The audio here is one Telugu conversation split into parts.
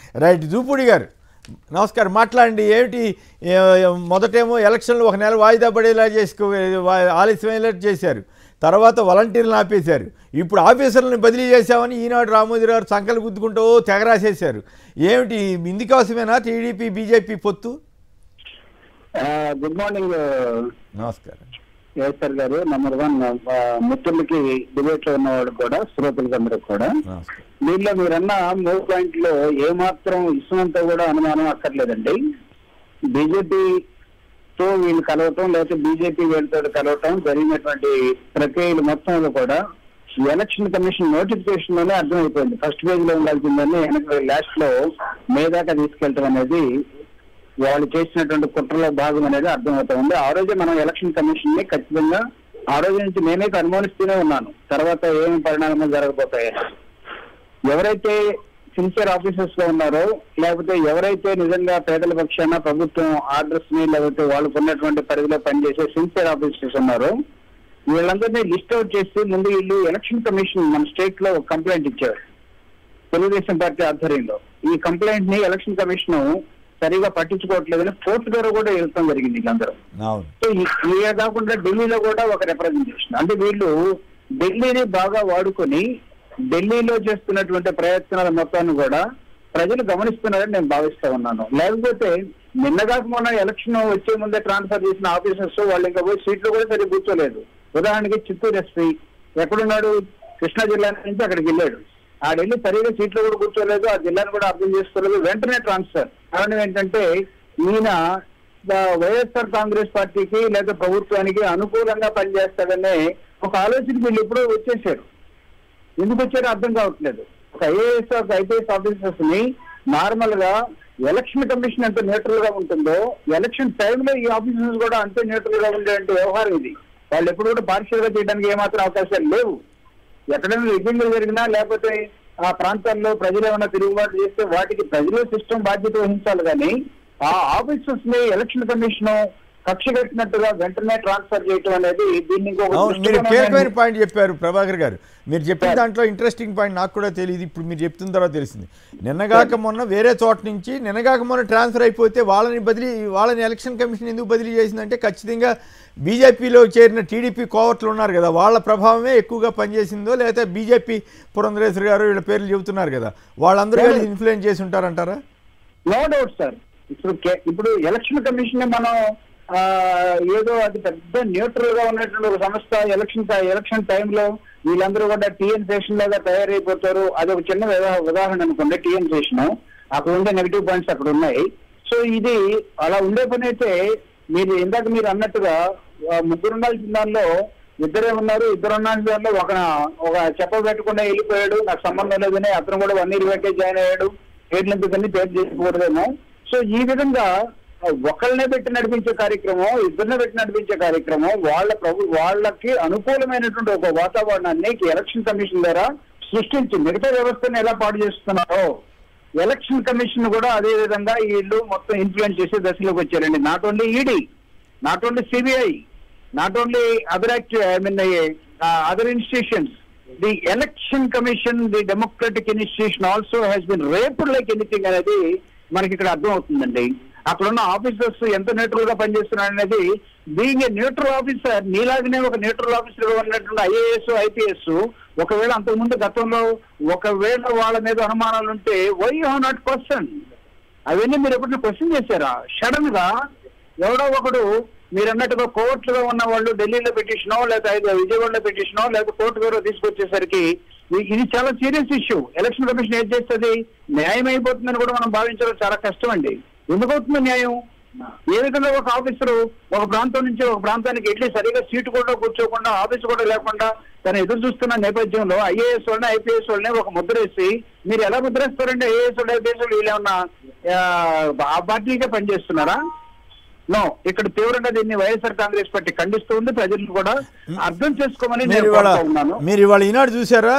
రైట్ జూపూడి గారు నమస్కారం మాట్లాడండి ఏమిటి ఏ- మొదటేమో ఎలక్షన్లు ఒక నెల వాయిదా పడేలా చేసుకో వా- ఆలస్యమయ్యేలా చేశారు తర్వాత వాలంటీర్లను ఆపేశారు ఇప్పుడు ఆఫీసర్లను బదిలీ చేశామని ఈనాడు రామోజీ గారు సంకలు గుద్దుకుంటూ తెగరాసేశారు ఏమిటి ఇందుకోసమేనా టీడీపీ బీజేపీ పొత్తు గుడ్ మార్నింగ్ నమస్కారం ఏసర్ గారు నంబర్ వన్ మిత్రులకి డిబేట్ లో ఉన్నవాడు కూడా శ్రోతలకి అందరూ కూడా నమస్కారం దీనిలో మీరన్న మూడు పాయింట్లో ఏమాత్రం ఇసుమంతా కూడా అనుమానం అక్కర్లేదండి బీజేపీతో వీళ్ళు కలవటం లేకపోతే బీజేపీ వీళ్ళతో కలవటం జరిగినటువంటి ప్రక్రియలు మొత్తంలో కూడా ఎలక్షన్ కమిషన్ నోటిఫికేషన్ లోనే అర్థమైపోయింది ఫస్ట్ పేజ్ లో ఉండాల్సిందని వెనక లాస్ట్ లో మే దాకా తీసుకెళ్ళటం అనేది వాళ్ళు చేసినటువంటి కుట్రలో భాగం అనేది అర్థమవుతా ఉంది ఆ రోజే మనం ఎలక్షన్ కమిషన్ ని ఖచ్చితంగా ఆ రోజు నుంచి నేనైతే అనుమానిస్తూనే ఉన్నాను తర్వాత ఏమి పరిణామాలు జరగబోతాయి ఎవరైతే సిన్సియర్ ఆఫీసర్స్ లో ఉన్నారో లేకపోతే ఎవరైతే నిజంగా పేదల పక్షాన ప్రభుత్వం ఆర్డర్స్ ని లేకపోతే వాళ్ళకు ఉన్నటువంటి పరిధిలో పనిచేసే సిన్సియర్ ఆఫీసర్స్ ఉన్నారో వీళ్ళందరినీ లిస్ట్ అవుట్ చేసి ముందు వీళ్ళు ఎలక్షన్ కమిషన్ మన స్టేట్ లో కంప్లైంట్ ఇచ్చారు తెలుగుదేశం పార్టీ ఆధ్వర్యంలో ఈ కంప్లైంట్ ని ఎలక్షన్ కమిషన్ సరిగా పట్టించుకోవట్లేదని కోర్టు ద్వారా కూడా వెళ్తాం జరిగింది వీళ్ళందరూ అవును సో ఈ- ఇవే కాకుండా ఢిల్లీలో కూడా ఒక రిప్రజెంటేషన్ అంటే వీళ్ళు ఢిల్లీని బాగా వాడుకొని ఢిల్లీలో చేస్తున్నటువంటి ప్రయత్నాల మొత్తాన్ని కూడా ప్రజలు గమనిస్తున్నారని నేను భావిస్తా ఉన్నాను లేకపోతే నిన్నగాక మొన్న ఎలక్షన్ వచ్చే ముందే ట్రాన్స్ఫర్ చేసిన ఆఫీసర్స్ వాళ్ళు ఇంకా పోయి సీట్లు కూడా సరిగ్గా కూర్చోలేదు ఉదాహరణకి చిత్తూరు ఎస్పీ ఎక్కడున్నాడు కృష్ణా జిల్లా నుంచి అక్కడికి వెళ్ళాడు ఆడెళ్ళి సరిగా సీట్లు కూడా కూర్చోలేదు ఆ జిల్లాను కూడా అర్థం చేసుకోలేదు వెంటనే ట్రాన్స్ఫర్ కారణం ఏంటంటే ఈయన ఆ, వైఎస్ఆర్ కాంగ్రెస్ పార్టీకి లేదా ప్రభుత్వానికి అనుకూలంగా పనిచేస్తాడనే ఒక ఆలోచన వీళ్ళు ఎప్పుడో వచ్చేసారు ఎందుకు వచ్చారో అర్థం కావట్లేదు ఒక ఐఏఎస్ ఒక ఐపీఎస్ ఆఫీసర్స్ ని నార్మల్ గా ఎలక్షన్ కమిషన్ ఎంత న్యూట్రల్ గా ఉంటుందో ఎలక్షన్ టైంలో ఈ ఆఫీసర్స్ కూడా అంతే న్యూట్రల్ గా ఉండేటువంటి వ్యవహారం ఇది వాళ్ళు ఎప్పుడు కూడా పార్షియల్ గా చేయడానికి ఏమాత్రం అవకాశాలు లేవు ఎక్కడైనా రిగ్గింగ్లు జరిగినా లేకపోతే ఆ ప్రాంతాల్లో ప్రజలు ఏమైనా తిరుగుబాటు చేస్తే వాటికి ప్రజలు సిస్టమ్ బాధ్యత వహించాలి కానీ ఆ ఆఫీసర్స్ ని ఎలక్షన్ కమిషన్ కక్ష కట్టినట్టుగా వెంటనే ట్రాన్స్ఫర్ చేయటం అనేది దీన్ని ఇంకొక అవును మీరు దృష్టికోణం కీలకమైన పాయింట్ చెప్పారు ప్రభాకర్ గారు మీరు చెప్పిన దాంట్లో ఇంట్రెస్టింగ్ పాయింట్ నాకు కూడా తెలియదు ఇప్పుడు మీరు చెప్తున్న తర్వాత తెలిసింది నిన్నగాక మొన్న వేరే చోట నుంచి నిన్నగాక మొన్న ట్రాన్స్ఫర్ అయిపోతే వాళ్ళని బదిలీ వాళ్ళని ఎలక్షన్ కమిషన్ ఎందుకు బదిలీ చేసిందంటే ఖచ్చితంగా బీజేపీలో చేరిన టీడీపీ కోవట్లు ఉన్నారు కదా వాళ్ళ ప్రభావమే ఎక్కువగా పనిచేసిందో లేకపోతే బీజేపీ పురంధరేశ్వరి గారు వీళ్ళ పేర్లు చెబుతున్నారు కదా వాళ్ళందరూ కలిసి ఇన్ఫ్లుయెన్స్ చేసి ఉంటారంటారా నో డౌట్ సార్ ఇప్పుడు కే- ఇప్పుడు ఎలక్షన్ కమిషన్ మనం ఆ, ఏదో అది పెద్ద న్యూట్రల్ గా ఉన్నటువంటి ఒక సంస్థ ఎలక్షన్ టై- ఎలక్షన్ టైంలో వీళ్ళందరూ కూడా టీఎన్ స్టేషన్ లాగా తయారైపోతారు అది ఒక చిన్న ఉదా- ఉదాహరణ అనుకోండి టీఎన్ స్టేషన్ అక్కడ ఉండే నెగిటివ్ పాయింట్స్ అక్కడ ఉన్నాయి సో ఇది అలా ఉండే పని అయితే మీరు ఇందాక మీరు అన్నట్టుగా ఆ, ముగ్గురు ఉండాల్సిన దానిలో ఇద్దరే ఉన్నారు ఇద్దరు ఉండాల్సిన దానిలో ఒక ఒక చెప్ప పెట్టకుండా వెళ్ళిపోయాడు నాకు సంబంధం లేదని అతను కూడా వన్ ఇయర్ బ్యాకే జాయిన్ అయ్యాడు పేర్లు ఎందుకని పేరు చేసుకోకూడదేమో సో ఈ విధంగా ఒకళ్ళనే పెట్టి నడిపించే కార్యక్రమం ఇద్దరినే పెట్టి నడిపించే కార్యక్రమం వాళ్ళ ప్రభు వాళ్ళకి అనుకూలమైనటువంటి ఒక వాతావరణాన్ని ఎలక్షన్ కమిషన్ ద్వారా సృష్టించి మిగతా వ్యవస్థను ఎలా పాడు చేస్తున్నారో ఎలక్షన్ కమిషన్ కూడా అదే విధంగా వీళ్ళు మొత్తం ఇన్ఫ్లుయెన్స్ చేసే దశలోకి వచ్చారండి not only ED not only CBI not only other active I mean other institutions the election commission the democratic institution also has been raped like anything అనేది మనకి ఇక్కడ అర్థం అవుతుందండి అక్కడ ఉన్న ఆఫీసర్స్ ఎంత న్యూట్రల్ గా పనిచేస్తున్నారు అనేది బీయింగ్ ఏ న్యూట్రల్ ఆఫీసర్ నీలాగనే ఒక న్యూట్రల్ ఆఫీసర్ గా ఉన్నటువంటి ఐఏఎస్ ఐపీఎస్ ఒకవేళ అంతకుముందు గతంలో ఒకవేళ వాళ్ళ మీద అనుమానాలు ఉంటే వై హావ్ నాట్ క్వశ్చన్ అవన్నీ మీరు ఎప్పుడైనా క్వశ్చన్ చేశారా సడన్ గా ఎవడో ఒకడు మీరు అన్నట్టుగా కోర్టులో ఉన్న వాళ్ళు ఢిల్లీలో పిటిషనో లేదా ఇది విజయవాడలో పిటిషనో లేదా కోర్టు ద్వారా తీసుకొచ్చేసరికి ఇ- ఇది చాలా సీరియస్ ఇష్యూ ఎలక్షన్ కమిషన్ ఏం చేస్తుంది న్యాయం అయిపోతుందని కూడా మనం భావించడం చాలా కష్టం అండి ఎందుకు అవుతుంది న్యాయం ఏ విధంగా ఒక ఆఫీసరు ఒక ప్రాంతం నుంచి ఒక ప్రాంతానికి వెళ్ళి సరిగా సీటు కూడా కూర్చోకుండా ఆఫీస్ కూడా లేకుండా తను ఎదురు చూస్తున్న నేపథ్యంలో ఐఏఎస్ వాళ్ళని ఐపీఎస్ వాళ్ళని ఒక ముద్ర వేసి మీరు ఎలా ముద్రేస్తారండి ఐఏఎస్ వాళ్ళు ఐపీఎస్ వాళ్ళు వీళ్ళేమన్నా ఆ, ఆ పార్టీకే పనిచేస్తున్నారా నో ఇక్కడ తీవ్రంగా దీన్ని వైఎస్ఆర్ కాంగ్రెస్ పార్టీ ఖండిస్తుంది ప్రజలను కూడా అర్థం చేసుకోమని మీరు నేను ఇవాళ కోరుతా ఉన్నాను మీరు ఇవాళ ఈనాడు చూసారా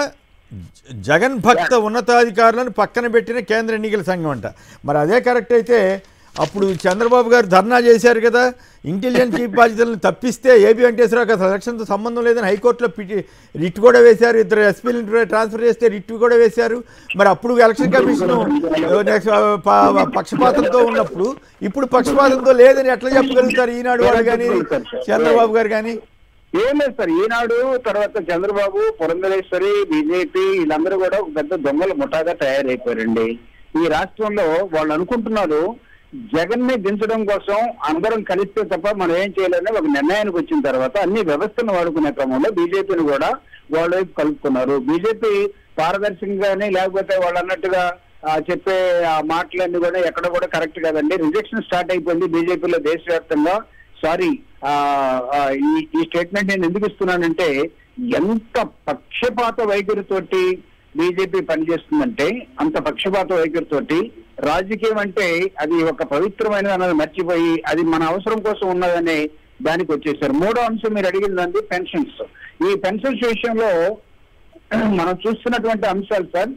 జ- జగన్ భక్త ఉన్నతాధికారులను పక్కన పెట్టిన కేంద్ర ఎన్నికల సంఘం అంట మరి అదే కరెక్ట్ అయితే అప్పుడు చంద్రబాబు గారు ధర్నా చేశారు కదా ఇంటెలిజెన్స్ చీఫ్ బాధ్యతలను తప్పిస్తే ఏబి వెంకటేశ్వరరావు అసలు ఎలక్షన్తో సంబంధం లేదని హైకోర్టులో పిటి రిట్ కూడా వేశారు ఇద్దరు ఎస్పీలను ట్రాన్స్ఫర్ చేస్తే రిట్ కూడా వేశారు మరి అప్పుడు ఎలక్షన్ కమిషన్ నెక్స్ట్ ప- పక్షపాతంతో ఉన్నప్పుడు ఇప్పుడు పక్షపాతంతో లేదని ఎట్లా చెప్పగలుగుతారు ఈనాడు వాళ్ళు కానీ చంద్రబాబు గారు కానీ ఏం లేదు సార్ ఈనాడు తర్వాత చంద్రబాబు పురంధరేశ్వరి బీజేపీ వీళ్ళందరూ కూడా ఒక పెద్ద దొంగల ముఠాగా తయారైపోయారండి ఈ రాష్ట్రంలో వాళ్ళు అనుకుంటున్నారు జగన్ ని దించడం కోసం అందరం కలిస్తే తప్ప మనం ఏం చేయలేదని ఒక నిర్ణయానికి వచ్చిన తర్వాత అన్ని వ్యవస్థను వాడుకునే క్రమంలో బీజేపీని కూడా వాళ్ళ వైపు కలుపుకున్నారు బీజేపీ పారదర్శకంగానే లేకపోతే వాళ్ళు అన్నట్టుగా ఆ, చెప్పే ఆ మాటలన్నీ కూడా ఎక్కడ కూడా కరెక్ట్ కాదండి రిజెక్షన్ స్టార్ట్ అయిపోయింది బీజేపీలో దేశవ్యాప్తంగా సారీ ఆ, ఆ, ఈ ఈ స్టేట్మెంట్ నేను ఎందుకు ఇస్తున్నానంటే ఎంత పక్షపాత వైఖరితోటి బీజేపీ పనిచేస్తుందంటే అంత పక్షపాత వైఖరితోటి రాజకీయం అంటే అది ఒక పవిత్రమైనది అన్నది మర్చిపోయి అది మన అవసరం కోసం ఉన్నదనే దానికి వచ్చేసారు మూడో అంశం మీరు అడిగిందండి పెన్షన్స్ ఈ పెన్షన్స్ విషయంలో మనం చూస్తున్నటువంటి అంశాలు సార్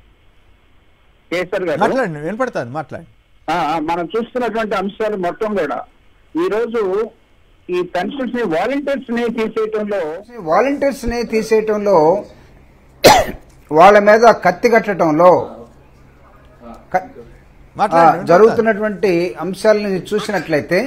కేసర్ గారు మాట్లాడండి వినపడతాను మాట్లాడండి ఆ, ఆ, మనం చూస్తున్నటువంటి అంశాలు మొత్తం కూడా ఈ రోజు ఈ పెన్షన్స్ ని వాలంటీర్స్ ని తీసేయటంలో వాలంటీర్స్ ని తీసేయటంలో వాళ్ళ మీద కత్తి కట్టడంలో క- ఆ, మాట్లాడండి జరుగుతున్నటువంటి అంశాలను చూసినట్లయితే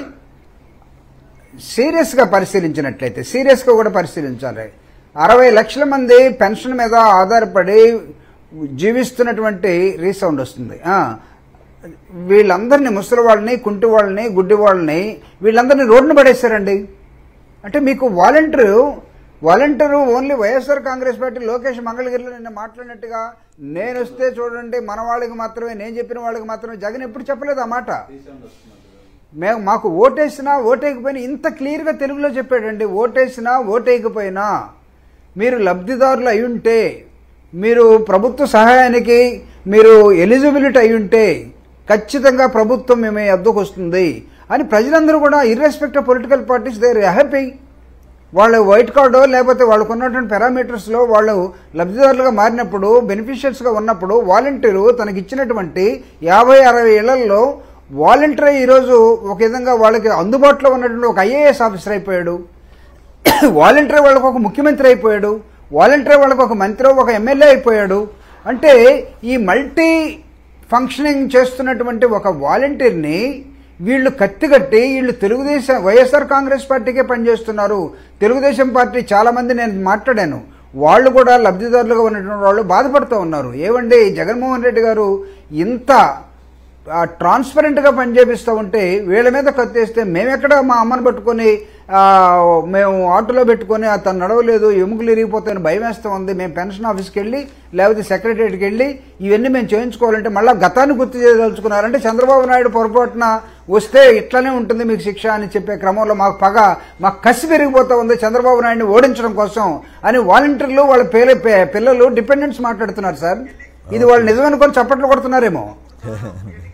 సీరియస్ గా పరిశీలించినట్లయితే సీరియస్ గా కూడా పరిశీలించాలి అరవై లక్షల మంది పెన్షన్ మీద ఆధారపడి జీవిస్తున్నటువంటి రీసౌండ్ వస్తుంది ఆ, వీళ్ళందరినీ ముసలి వాళ్ళని కుంటి వాళ్ళని గుడ్డి వాళ్ళని వీళ్ళందరినీ రోడ్డున పడేశారండి అంటే మీకు volunteer volunteer only YSR Congress party Lokesh మంగళగిరిలో నిన్న మాట్లాడినట్టుగా నేను వస్తే చూడండి మన వాళ్ళకి మాత్రమే నేను చెప్పిన వాళ్ళకి మాత్రమే జగన్ ఎప్పుడు చెప్పలేదు ఆ మాట మేము మాకు ఓటేసినా ఓటేయకపోయినా ఇంత క్లియర్గా తెలుగులో చెప్పాడండి ఓటేసినా ఓటేయకపోయినా మీరు లబ్ధిదారులు అయి ఉంటే మీరు ప్రభుత్వ సహాయానికి మీరు ఎలిజిబిలిటీ అయి ఉంటే ఖచ్చితంగా ప్రభుత్వం మేము అద్దకు వస్తుంది అని ప్రజలందరూ కూడా irrespect of political parties they happy వాళ్ళు వైట్ కార్డు లేకపోతే వాళ్ళకు ఉన్నటువంటి పారామీటర్స్లో వాళ్ళు లబ్ధిదారులుగా మారినప్పుడు బెనిఫిషియర్స్గా ఉన్నప్పుడు వాలంటీరు తనకి ఇచ్చినటువంటి యాభై అరవై ఏళ్లలో వాలంటీర్ ఈరోజు ఒక విధంగా వాళ్ళకి అందుబాటులో ఉన్నటువంటి ఒక ఐఏఎస్ ఆఫీసర్ అయిపోయాడు వాలంటీర్ వాళ్ళకు ఒక ముఖ్యమంత్రి అయిపోయాడు వాలంటీర్ వాళ్ళకు ఒక మంత్రి ఒక ఎమ్మెల్యే అయిపోయాడు అంటే ఈ మల్టీ ఫంక్షనింగ్ చేస్తున్నటువంటి ఒక వాలంటీర్ని వీళ్ళు కత్తిగట్టి వీళ్ళు తెలుగుదేశం వైఎస్ఆర్ కాంగ్రెస్ పార్టీకే పనిచేస్తున్నారు తెలుగుదేశం పార్టీ చాలా మంది నేను మాట్లాడాను వాళ్ళు కూడా లబ్ధిదారులుగా ఉన్నటువంటి వాళ్ళు బాధపడుతూ ఉన్నారు ఏమండి జగన్మోహన్ రెడ్డి గారు ఇంత ఆ, ట్రాన్స్పరెంట్ గా పనిచేపిస్తూ ఉంటే వీళ్ళ మీద కత్తేస్తే మేమెక్కడ మా అమ్మని పట్టుకొని ఆ, మేము ఆటోలో పెట్టుకొని అతను నడవలేదు ఎముకలు ఇరిగిపోతాయని భయం వేస్తూ ఉంది మేము పెన్షన్ ఆఫీస్కి వెళ్ళి లేకపోతే సెక్రటరీకి వెళ్ళి ఇవన్నీ మేము చేయించుకోవాలంటే మళ్ళీ గతాన్ని గుర్తు చేయదలుచుకున్నారంటే చంద్రబాబు నాయుడు పొరపాటున వస్తే ఇట్లనే ఉంటుంది మీకు శిక్ష అని చెప్పే క్రమంలో మాకు పగ మాకు కసి పెరిగిపోతా ఉంది చంద్రబాబు నాయుడిని ఓడించడం కోసం అని వాలంటీర్లు వాళ్ళ పేల పిల్లలు డిపెండెంట్స్ మాట్లాడుతున్నారు సార్ ఇది వాళ్ళు నిజమనుకొని చప్పట్లు కొడుతున్నారేమో